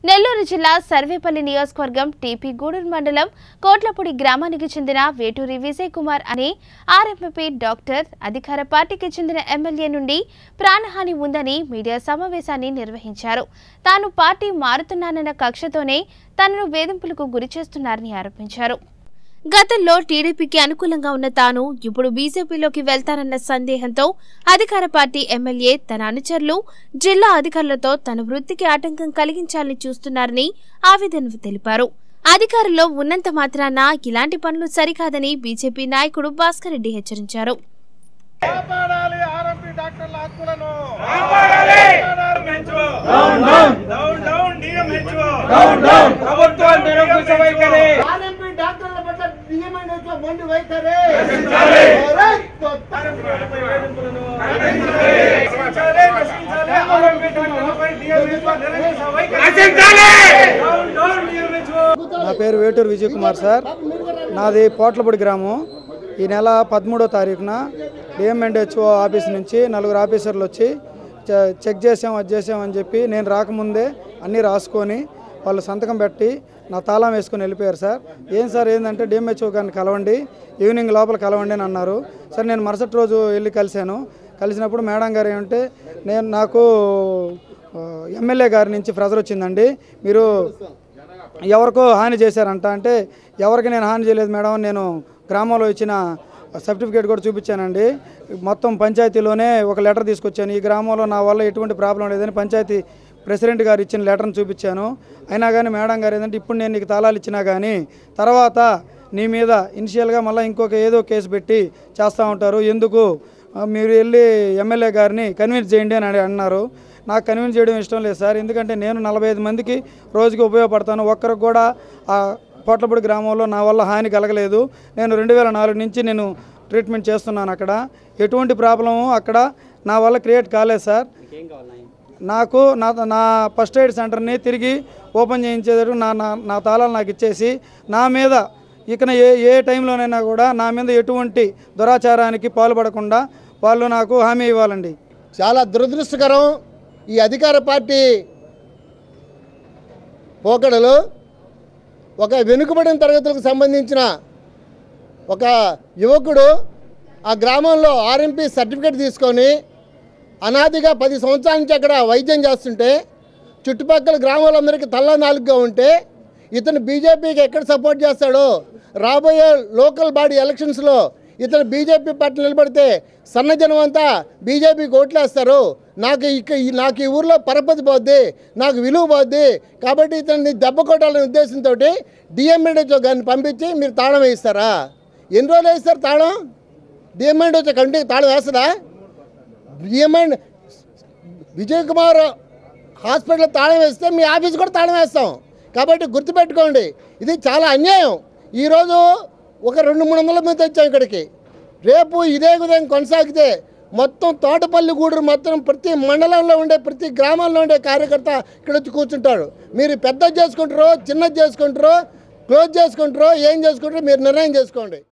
నెల్లూరు జిల్లా సర్వేపల్లి నియోజకవర్గం టీపీ గూడూరు మండలం కోట్లపూడి గ్రామానికి చెందిన వేటూరి విజయ్ కుమార్ అనే ఆర్ఎంపీ డాక్టర్ అధికార పార్టీకి చెందిన ఎమ్మెల్యే నుండి ప్రాణహాని ఉందని మీడియా సమావేశాన్ని నిర్వహించారు తాను పార్టీ మారుతున్నానన్న కక్షతోనే తనను వేధింపులకు గురి చేస్తున్నారని ఆరోపించారు గతంలో టీడీపీకి అనుకూలంగా ఉన్న తాను ఇప్పుడు బీజేపీలోకి వెళ్తానన్న సందేహంతో అధికార పార్టీ ఎమ్మెల్యే తన అనుచరులు జిల్లా అధికారులతో తన వృత్తికి ఆటంకం కలిగించాలని చూస్తున్నారని ఆవేదన తెలిపారు అధికారంలో ఉన్నంత మాత్రాన ఇలాంటి పనులు సరికాదని బీజేపీ నాయకుడు భాస్కర్ రెడ్డి హెచ్చరించారు కాపాడాలి ఆర్ఎంపీ డాక్టర్ల హక్కులను డౌన్ డౌన్ డిఎంహెచ్ఓ ప్రభుత్వం నిరంకుశ వైఖరి ఆర్ఎంపీ డాక్టర్ల పట్ల నియమన మొండి వైఖరి ఆర్ఎంపీలపై వేధింపులను రక్షించాలి, రక్షించాలి. ఆర్ఎంపీ డాక్టర్లపై డిఎంహెచ్ఓ నిరంకుశ వైఖరి. డౌన్ డౌన్ డిఎంహెచ్ఓ నా పేరు వేటూరు విజయ్ కుమార్ సార్ నాది పోట్లపూడి గ్రామం ఈ నెల పదమూడో తారీఖున డిఎంఎండ్హెచ్ఓ ఆఫీస్ నుంచి నలుగురు ఆఫీసర్లు వచ్చి చె- చెక్ చేసాం అది చేసాం అని చెప్పి నేను రాకముందే అన్నీ రాసుకొని వాళ్ళు సంతకం పెట్టి నా తాళం వేసుకొని వెళ్ళిపోయారు సార్ ఏం సార్ ఏంటంటే డిఎంహెచ్ఓ గారిని కలవండి ఈవినింగ్ లోపల కలవండి అని అన్నారు సార్ నేను మరుసటి రోజు వెళ్ళి కలిశాను కలిసినప్పుడు మేడం గారు ఏమంటే నేను నాకు ఆ, ఎమ్మెల్యే గారి నుంచి ప్రెజర్ వచ్చిందండి మీరు ఎవరికో హాని చేశారంట అంటే ఎవరికి నేను హాని చేయలేదు మేడం నేను గ్రామంలో ఇచ్చిన సర్టిఫికేట్ కూడా చూపించానండి మొత్తం పంచాయతీలోనే ఒక లెటర్ తీసుకొచ్చాను ఈ గ్రామంలో నా వల్ల ఎటువంటి ప్రాబ్లం లేదని పంచాయతీ ప్రెసిడెంట్ గారు ఇచ్చిన లెటర్ని చూపించాను అయినా కానీ మేడం గారు ఏంటంటే ఇప్పుడు నేను నీకు తాళాలు ఇచ్చినా కానీ తర్వాత నీ మీద ఇనిషియల్గా మళ్ళీ ఇంకొక ఏదో కేసు పెట్టి చేస్తూ ఉంటారు ఎందుకు ఆ, మీరు వెళ్ళి ఎమ్మెల్యే గారిని కన్విన్స్ చేయండి అని అన్నారు నాకు కన్విన్స్ చేయడం ఇష్టం లేదు సార్ ఎందుకంటే నేను నలభై ఐదు మందికి రోజుకి ఉపయోగపడతాను ఒక్కరికి కూడా ఆ పొట్లపూడి గ్రామంలో నా వల్ల హాని కలగలేదు నేను రెండు వేల నాలుగు నుంచి నేను ట్రీట్మెంట్ చేస్తున్నాను అక్కడ ఎటువంటి ప్రాబ్లము అక్కడ నా వల్ల క్రియేట్ కాలేదు సార్ నాకు నా నా ఫస్ట్ ఎయిడ్ సెంటర్ని తిరిగి ఓపెన్ చేయించేటట్టు నా నా నా తాళాలు నాకు ఇచ్చేసి నా మీద ఇకన ఏ ఏ టైంలోనైనా కూడా నా మీద ఎటువంటి దురాచారానికి పాల్పడకుండా వాళ్ళు నాకు హామీ ఇవ్వాలండి చాలా దురదృష్టకరం ఈ అధికార పార్టీ పోకడలు ఒక వెనుకబడిన తరగతులకు సంబంధించిన ఒక యువకుడు ఆ గ్రామంలో ఆర్ఎంపీ సర్టిఫికేట్ తీసుకొని అనాదిగా పది సంవత్సరాల నుంచి అక్కడ వైద్యం చేస్తుంటే చుట్టుపక్కల గ్రామాలందరికీ తల్ల నాలుగుగా ఉంటే ఇతను బీజేపీకి ఎక్కడ సపోర్ట్ చేస్తాడో రాబోయే లోకల్ బాడీ ఎలక్షన్స్లో ఇతను బీజేపీ పార్టీ నిలబడితే సన్నజనం అంతా బీజేపీకి ఓట్లేస్తారు నాకు ఇక ఈ- నాకు ఈ ఊర్లో పరపతి పోద్ది నాకు విలువ పోద్ది కాబట్టి ఇతన్ని దెబ్బ కొట్టాలనే ఉద్దేశంతో డిఎంఎడ్హెచ్ఓ గారిని పంపించి మీరు తాళం వేయిస్తారా ఎన్ని రోజులు వేస్తారు తాళం డిఎంఎడ్హెచ్ఓ కమిటీకి తాళం వేస్తుందా డిఎంఎడ్ విజయ్ కుమార్ హాస్పిటల్ తాళం వేస్తే మీ ఆఫీస్ కూడా తాళం వేస్తాం కాబట్టి గుర్తుపెట్టుకోండి ఇది చాలా అన్యాయం ఈరోజు ఒక రెండు మూడు వందల మంది వచ్చాం ఇక్కడికి రేపు ఇదే విధంగా కొనసాగితే మొత్తం తోటపల్లి గూడూరు మొత్తం ప్రతి మండలంలో ఉండే ప్రతి గ్రామంలో ఉండే కార్యకర్త ఇక్కడ వచ్చి కూర్చుంటాడు మీరు పెద్దది చేసుకుంటారో చిన్నది చేసుకుంటారో క్లోజ్ చేసుకుంటారో ఏం చేసుకుంటారో మీరు నిర్ణయం చేసుకోండి